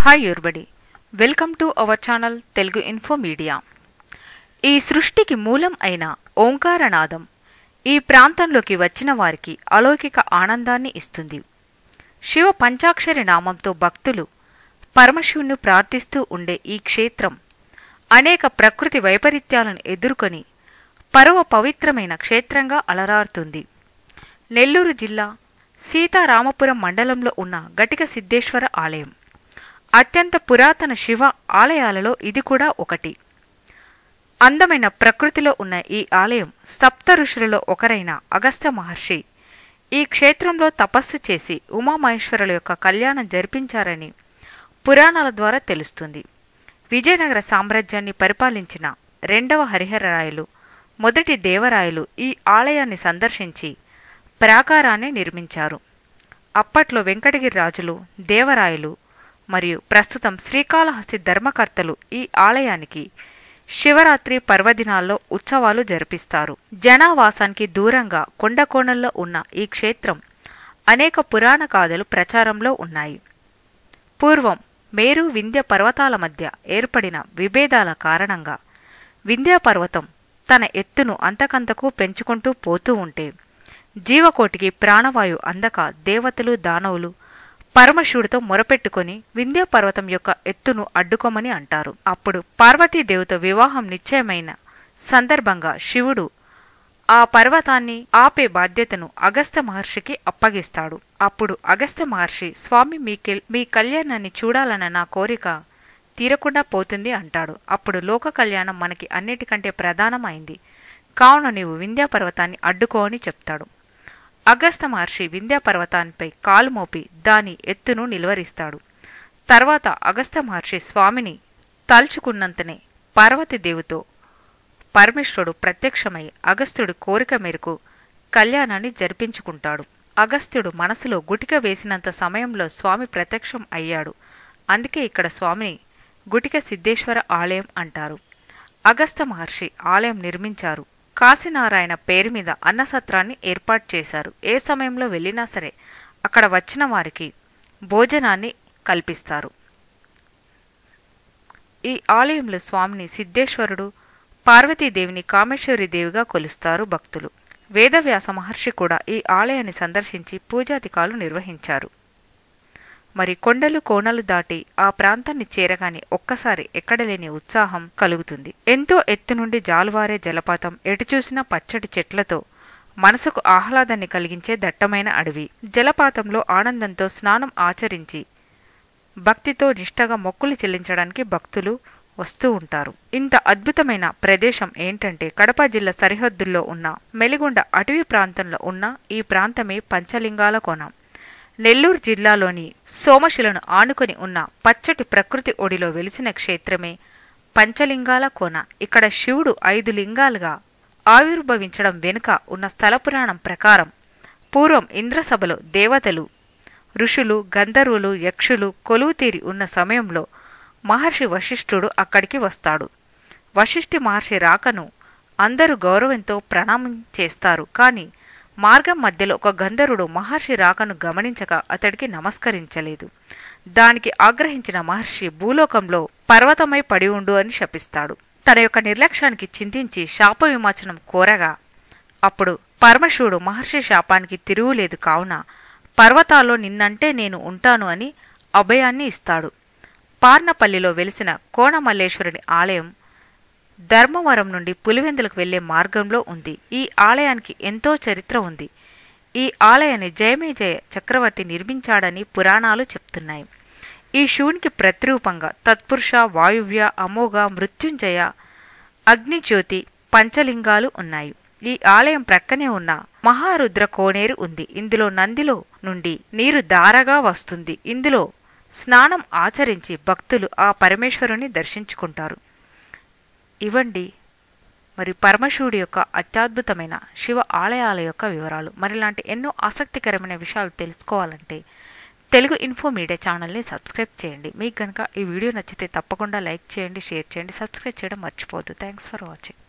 hi everybody welcome to our channel Telugu info media ఈ సృష్టికి మూలం అయిన ఓంకారనాదం ఈ ప్రాంతంలోకి వచ్చిన వారికి అలౌకిక ఆనందాన్ని ఇస్తుంది శివ పంచాక్షరి నామంతో భక్తులు పరమశివుని ప్రార్థిస్తూ ఉండే ఈ క్షేత్రం అనేక ప్రకృతి వైపరీత్యాలను ఎదుర్కొని పరమ పవిత్రమైన క్షేత్రంగా అలరారుతుంది నెల్లూరు జిల్లా సీతారామపురం మండలంలో ఉన్న ఘటిక సిద్ధేశ్వర ఆలయం అత్యంత పురాతన శివ ఆలయాలలో ఇది కూడా ఒకటి అందమైన ప్రకృతిలో ఉన్న ఈ ఆలయం సప్త ఋషులలో ఒకరైన అగస్త్య మహర్షి ఈ క్షేత్రంలో తపస్సు చేసి ఉమామహేశ్వరుల యొక్క కళ్యాణం జరిపించారని పురాణాల ద్వారా తెలుస్తుంది విజయనగర సామ్రాజ్యాన్ని పరిపాలించిన రెండవ హరిహరరాయలు మొదటి దేవరాయలు ఈ ఆలయాన్ని సందర్శించి ప్రాకారాన్ని నిర్మించారు అప్పట్లో వెంకటగిరి రాజులు దేవరాయలు మరియు ప్రస్తుతం శ్రీకాళహస్తి ధర్మకర్తలు ఈ ఆలయానికి శివరాత్రి పర్వదినాల్లో ఉత్సవాలు జరిపిస్తారు జనావాసానికి దూరంగా కొండకోణంలో ఉన్న ఈ క్షేత్రం అనేక పురాణ గాథలు ప్రచారంలో ఉన్నాయి పూర్వం మేరు వింధ్య పర్వతాల మధ్య ఏర్పడిన విభేదాల కారణంగా వింధ్య పర్వతం తన ఎత్తును అంతకంతకు పెంచుకుంటూ పోతూ ఉంటే జీవకోటికి ప్రాణవాయు అందక దేవతలు దానవులు పరమశివుడితో మొరపెట్టుకుని వింధ్య పర్వతం యొక్క ఎత్తును అడ్డుకోమని అంటారు అప్పుడు పార్వతీదేవితో వివాహం నిశ్చయమైన సందర్భంగా శివుడు ఆ పర్వతాన్ని ఆపే బాధ్యతను అగస్త్య మహర్షికి అప్పగిస్తాడు అప్పుడు అగస్త్య మహర్షి స్వామి మీ మీ కళ్యాణాన్ని చూడాలన్న నా కోరిక తీరకుండా పోతుంది అంటాడు అప్పుడు లోక కళ్యాణం మనకి అన్నిటికంటే ప్రధానమైంది కావున నీవు వింధ్యా పర్వతాన్ని అడ్డుకో అని చెప్తాడు అగస్త మహర్షి వింధ్యా పర్వతానిపై కాలు మోపి దాని ఎత్తును నిలువరిస్తాడు తర్వాత అగస్త మహర్షి స్వామిని తలుచుకున్నంతనే పార్వతీదేవితో పరమేశ్వరుడు ప్రత్యక్షమై అగస్త్యుడి కోరిక మేరకు కళ్యాణాన్ని జరిపించుకుంటాడు అగస్త్యుడు మనసులో గుటిక వేసినంత సమయంలో స్వామి ప్రత్యక్షం అయ్యాడు అందుకే ఇక్కడ స్వామిని గుటిక సిద్ధేశ్వర ఆలయం అంటారు అగస్త మహర్షి ఆలయం నిర్మించారు కాశీనారాయణ పేరు మీద అన్నసత్రాన్ని ఏర్పాటు చేశారు ఏ సమయంలో వెళ్ళినా సరే అక్కడ వచ్చిన వారికి భోజనాన్ని కల్పిస్తారు ఈ ఆలయంలో స్వామిని సిద్ధేశ్వరుడు పార్వతీదేవిని కామేశ్వరి దేవిగా కొలుస్తారు భక్తులు వేదవ్యాస మహర్షి కూడా ఈ ఆలయాన్ని సందర్శించి పూజాధికాలు నిర్వహించారు మరి కొండలు కోణలు దాటి ఆ ప్రాంతాన్ని చేరగానే ఒక్కసారి ఎక్కడలేని ఉత్సాహం కలుగుతుంది ఎంతో ఎత్తు నుండి జాలువారే జలపాతం ఎటు చూసినా పచ్చటి చెట్లతో మనసుకు ఆహ్లాదాన్ని కలిగించే దట్టమైన అడవి జలపాతంలో ఆనందంతో స్నానం ఆచరించి భక్తితో నిష్టగా మొక్కులు చెల్లించడానికి భక్తులు వస్తూ ఉంటారు ఇంత అద్భుతమైన ప్రదేశం ఏంటంటే కడప జిల్లా సరిహద్దుల్లో ఉన్న మెలిగొండ అటవీ ప్రాంతంలో ఉన్న ఈ ప్రాంతమే పంచలింగాల కోణం నెల్లూరు జిల్లాలోని సోమశిలను ఆనుకొని ఉన్న పచ్చటి ప్రకృతి ఒడిలో వెలిసిన క్షేత్రమే పంచలింగాల కోన ఇక్కడ శివుడు ఐదు లింగాలుగా ఆవిర్భవించడం వెనుక ఉన్న స్థల పురాణం ప్రకారం పూర్వం ఇంద్రసభలో దేవతలు ఋషులు గంధర్వులు యక్షులు కొలువుతీరి ఉన్న సమయంలో మహర్షి వశిష్ఠుడు అక్కడికి వస్తాడు వశిష్ఠి మహర్షి రాకను అందరూ గౌరవంతో ప్రణామం చేస్తారు కాని మార్గం మధ్యలో ఒక గంధర్వుడు మహర్షి రాకను గమనించక అతడికి నమస్కరించలేదు దానికి ఆగ్రహించిన మహర్షి భూలోకంలో పర్వతమై పడి ఉండు అని శపిస్తాడు తన యొక్క నిర్లక్ష్యానికి చింతించి శాప విమోచనం కోరగా అప్పుడు పరమశివుడు మహర్షి శాపానికి తిరుగులేదు కావున పర్వతాల్లో నిన్నంటే నేను ఉంటాను అని అభయాన్ని ఇస్తాడు పార్నపల్లిలో వెలిసిన కోణమల్లేశ్వరుని ఆలయం ధర్మవరం నుండి పులివెందులకు వెళ్లే మార్గంలో ఉంది ఈ ఆలయానికి ఎంతో చరిత్ర ఉంది ఈ ఆలయాన్ని జయమేజయ చక్రవర్తి నిర్మించాడని పురాణాలు చెప్తున్నాయి ఈ శివునికి ప్రతిరూపంగా తత్పురుష వాయువ్య అమోఘ మృత్యుంజయ అగ్నిజ్యోతి పంచలింగాలు ఉన్నాయి ఈ ఆలయం ప్రక్కనే ఉన్న మహారుద్ర కోనేరు ఉంది ఇందులో నందిలో నుండి నీరు దారగా వస్తుంది ఇందులో స్నానం ఆచరించి భక్తులు ఆ పరమేశ్వరుని దర్శించుకుంటారు ఇవ్వండి మరి పరమశివుడి యొక్క అత్యద్భుతమైన శివ ఆలయాల యొక్క వివరాలు మరిలాంటి ఎన్నో ఆసక్తికరమైన విషయాలు తెలుసుకోవాలంటే తెలుగు ఇన్ఫో మీడియా ఛానల్ని సబ్స్క్రైబ్ చేయండి మీకు కనుక ఈ వీడియో నచ్చితే తప్పకుండా లైక్ చేయండి షేర్ చేయండి సబ్స్క్రైబ్ చేయడం మర్చిపోవద్దు థ్యాంక్స్ ఫర్ వాచింగ్